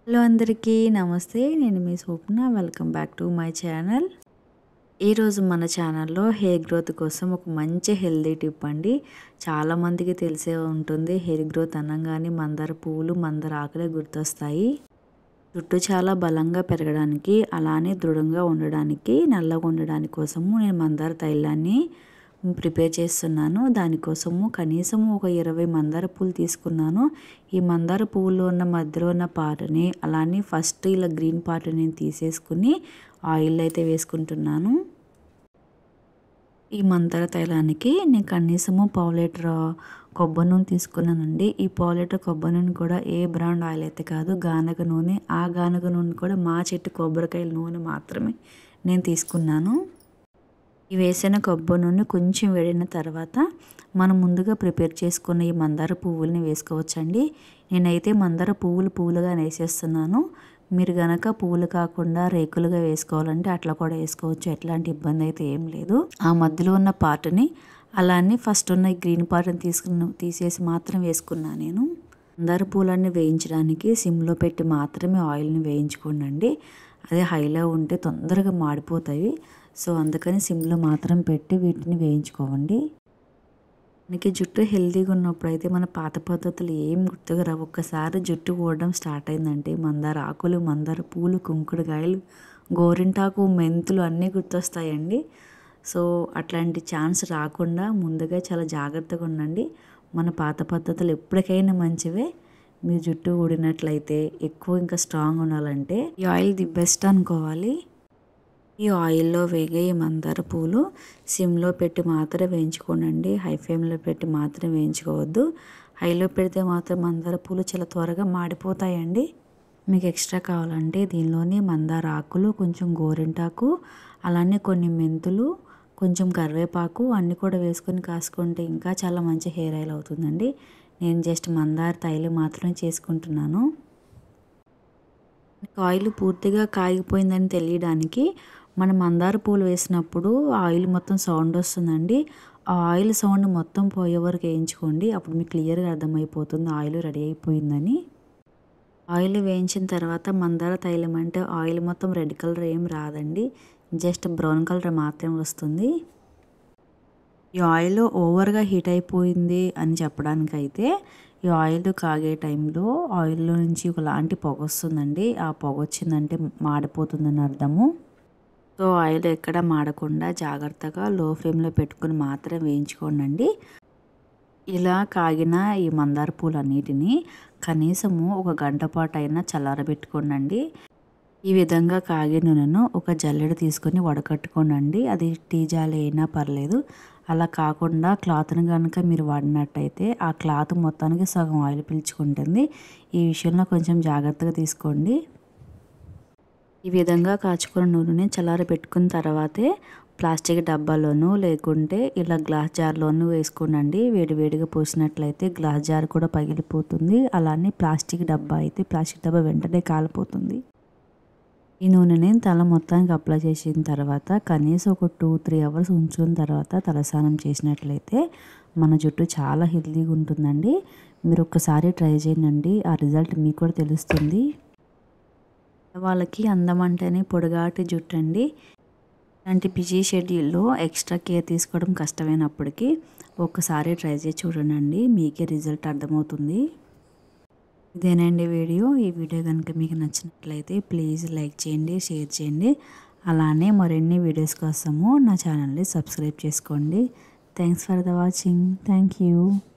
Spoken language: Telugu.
హలో అందరికీ నమస్తే నేను మీ Swapna welcome back to my channel ఈరోజు మన ఛానల్లో హెయిర్ గ్రోత్ కోసం ఒక మంచి హెల్దీ టిప్ అండి చాలామందికి తెలిసే ఉంటుంది హెయిర్ గ్రోత్ అనగానే మందార పువ్వులు మందార ఆకులే గుర్తొస్తాయి జుట్టు చాలా బలంగా పెరగడానికి అలానే దృఢంగా ఉండడానికి నల్లగా ఉండడానికి కోసము నేను మందార తైలాన్ని ప్రిపేర్ చేస్తున్నాను దానికోసము కనీసం ఒక ఇరవై మందార పూలు తీసుకున్నాను ఈ మందార పువ్వులో ఉన్న మధ్యలో ఉన్న పాటని అలానే ఫస్ట్ ఇలా గ్రీన్ పార్ట్ నేను తీసేసుకుని ఆయిల్ అయితే వేసుకుంటున్నాను ఈ మందార తైలానికి నేను కనీసము పావు లీటర్ కొబ్బరి నూనె తీసుకున్నానండి ఈ పావు లీటర్ కొబ్బరి నూనె కూడా ఏ బ్రాండ్ ఆయిల్ అయితే కాదు గానగ నూనె ఆ గానగ నూనె కూడా మా చెట్టు కొబ్బరికాయల నూనె మాత్రమే నేను తీసుకున్నాను ఈ వేసిన కొబ్బరి నూనె కొంచెం వేడిన తర్వాత మనం ముందుగా ప్రిపేర్ చేసుకున్న ఈ మందార పువ్వుల్ని వేసుకోవచ్చండి నేనైతే మందార పువ్వులు పువ్వులుగా వేసేస్తున్నాను మీరు గనక పువ్వులు కాకుండా రేకులుగా వేసుకోవాలంటే అట్లా కూడా వేసుకోవచ్చు ఎట్లాంటి ఇబ్బంది అయితే ఏం లేదు ఆ మధ్యలో ఉన్న పార్ట్ని అలానే ఫస్ట్ ఉన్న ఈ గ్రీన్ పార్ట్ని తీసుకున్న తీసేసి మాత్రం వేసుకున్నాను నేను మందార పూలన్నీ వేయించడానికి సిమ్లో పెట్టి మాత్రమే ఆయిల్ని వేయించుకోండి అదే హైలో ఉంటే తొందరగా మాడిపోతాయి సో అందుకని సిమ్లో మాత్రం పెట్టి వీటిని వేయించుకోవండి మనకి జుట్టు హెల్తీగా ఉన్నప్పుడు అయితే మన పాత పద్ధతులు ఏం గుర్తుగా రావు ఒక్కసారి జుట్టు ఊడడం స్టార్ట్ అయిందంటే మందార ఆకులు మందార పూలు కుంకుడుకాయలు గోరింటాకు మెంతులు అన్నీ గుర్తొస్తాయండి సో అట్లాంటి ఛాన్స్ రాకుండా ముందుగా చాలా జాగ్రత్తగా ఉండండి మన పాత పద్ధతులు ఎప్పటికైనా మంచివే మీ జుట్టు ఊడినట్లయితే ఎక్కువ ఇంకా స్ట్రాంగ్ ఉండాలంటే ఈ ఆయిల్ ది బెస్ట్ అనుకోవాలి ఈ ఆయిల్లో వేగే ఈ మందార పూలు సిమ్లో పెట్టి మాత్రం వేయించుకోనండి హై ఫ్లేమ్లో పెట్టి మాత్రం వేయించుకోవద్దు హైలో పెడితే మాత్రం మందార పూలు చాలా త్వరగా మాడిపోతాయండి మీకు ఎక్స్ట్రా కావాలంటే దీనిలోని మందార ఆకులు కొంచెం గోరింటాకు అలానే కొన్ని మెంతులు కొంచెం కరివేపాకు అన్నీ కూడా వేసుకొని కాసుకుంటే ఇంకా చాలా మంచి హెయిర్ ఆయిల్ అవుతుందండి నేను జస్ట్ మందార తైలు మాత్రమే చేసుకుంటున్నాను ఆయిల్ పూర్తిగా కాగిపోయిందని తెలియడానికి మనం మందార పూలు వేసినప్పుడు ఆయిల్ మొత్తం సౌండ్ వస్తుందండి ఆ ఆయిల్ సౌండ్ మొత్తం పోయే వరకు వేయించుకోండి అప్పుడు మీకు క్లియర్గా అర్థమైపోతుంది ఆయిల్ రెడీ అయిపోయిందని ఆయిల్ వేయించిన తర్వాత మందార తైలం అంటే ఆయిల్ మొత్తం రెడ్ కలర్ ఏం రాదండి జస్ట్ బ్రౌన్ కలర్ మాత్రమే వస్తుంది ఈ ఆయిల్ ఓవర్గా హీట్ అయిపోయింది అని చెప్పడానికైతే ఈ ఆయిల్ కాగే టైంలో ఆయిల్లో నుంచి ఒకలాంటి పొగ వస్తుందండి ఆ పొగ వచ్చిందంటే మాడిపోతుందని అర్థము సో ఆయిల్ ఎక్కడ మాడకుండా జాగ్రత్తగా లో ఫ్లేమ్లో పెట్టుకుని మాత్రం వేయించుకోండి ఇలా కాగిన ఈ మందార పూలన్నిటిని కనీసము ఒక గంట పాటు అయినా చల్లారబెట్టుకోండి ఈ విధంగా కాగే నూనెను ఒక జల్లెడ తీసుకొని వడకట్టుకోనండి అది టీ జాలి అయినా పర్లేదు అలా కాకుండా క్లాత్ని కనుక మీరు వాడినట్టయితే ఆ క్లాత్ మొత్తానికి సగం ఆయిల్ పీల్చుకుంటుంది ఈ విషయంలో కొంచెం జాగ్రత్తగా తీసుకోండి ఈ విధంగా కాచుకున్న నూనెని చల్లారి పెట్టుకున్న తర్వాతే ప్లాస్టిక్ డబ్బాలోనూ లేకుంటే ఇలా గ్లాస్ జార్లోనూ వేసుకోనండి వేడివేడిగా పోసినట్లయితే గ్లాస్ జార్ కూడా పగిలిపోతుంది అలానే ప్లాస్టిక్ డబ్బా అయితే ప్లాస్టిక్ డబ్బా వెంటనే కాలిపోతుంది ఈ నూనెని తల మొత్తానికి అప్లై చేసిన తర్వాత కనీసం ఒక టూ త్రీ అవర్స్ ఉంచుకున్న తర్వాత తలస్నానం చేసినట్లయితే మన జుట్టు చాలా హెల్తీగా ఉంటుందండి మీరు ఒక్కసారి ట్రై చేయండి ఆ రిజల్ట్ మీకు కూడా తెలుస్తుంది వాళ్ళకి అందం అంటేనే పొడగాటి జుట్టు అండి ఇలాంటి బిజీ షెడ్యూల్లో ఎక్స్ట్రా కేర్ తీసుకోవడం కష్టమైనప్పటికీ ఒక్కసారి ట్రై చేసి చూడండి మీకే రిజల్ట్ అర్థమవుతుంది ఇదేనండి వీడియో ఈ వీడియో కనుక మీకు నచ్చినట్లయితే ప్లీజ్ లైక్ చేయండి షేర్ చేయండి అలానే మరిన్ని వీడియోస్ కోసము నా ఛానల్ని సబ్స్క్రైబ్ చేసుకోండి thanks for the watching thank you